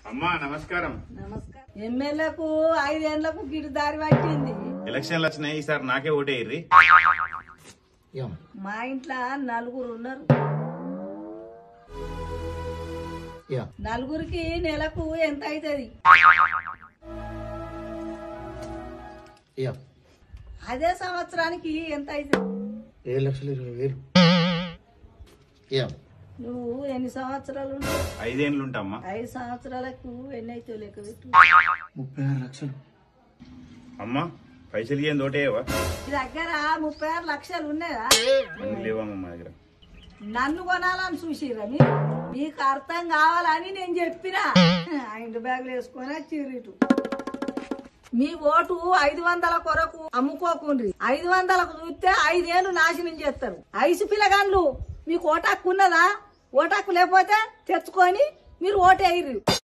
అమ్మా నమస్కారం నమస్కారం ఎమ్మెల్యేకు ఐదేళ్లకు గిడి దారి పట్టింది ఎలక్షన్లు వచ్చినాయి ఈసారి నాకే ఓటేయ్రి ఏం మా ఇంట్లో నలుగురు ఉన్నారు యా నలుగురికి నెలకు ఎంత అవుతుంది యా అదే సంవత్సరానికి ఎంత అవుతుంది ఏడు లక్షలు ఇరవై వేలు యా నువ్వు ఎన్ని సంవత్సరాలు ఉంటావు ఐదేండ్లు ఉంటామ్మా ఐదు సంవత్సరాలకు ఎన్ని అవుతావు లెక్క పెట్టు ముప్పై ఆరు లక్షలు అమ్మా పైసలు ఏం ఓటేయవా మీ దగ్గర ముప్పై ఆరు లక్షలు ఉన్నాయా అన్ని లేవమ్మా మా దగ్గర నన్ను కొనాలని చూసిరా మీరు మీకు అర్థం కావాలని నేను చెప్పిన ఐదు బ్యాగులు వేసుకొని చిరిటు మీ ఓటు ఐదు వందల కొరకు అమ్ముకోకుండ్రి ఐదు వందలకు చూస్తే ఐదేళ్లు నాశనం చేస్తారు ఐసు పిల్లగాళ్ళు మీకు ఓటాకు ఉన్నదా ఓటాకు లేకపోతే తెచ్చుకొని మీరు ఓటేయ్యి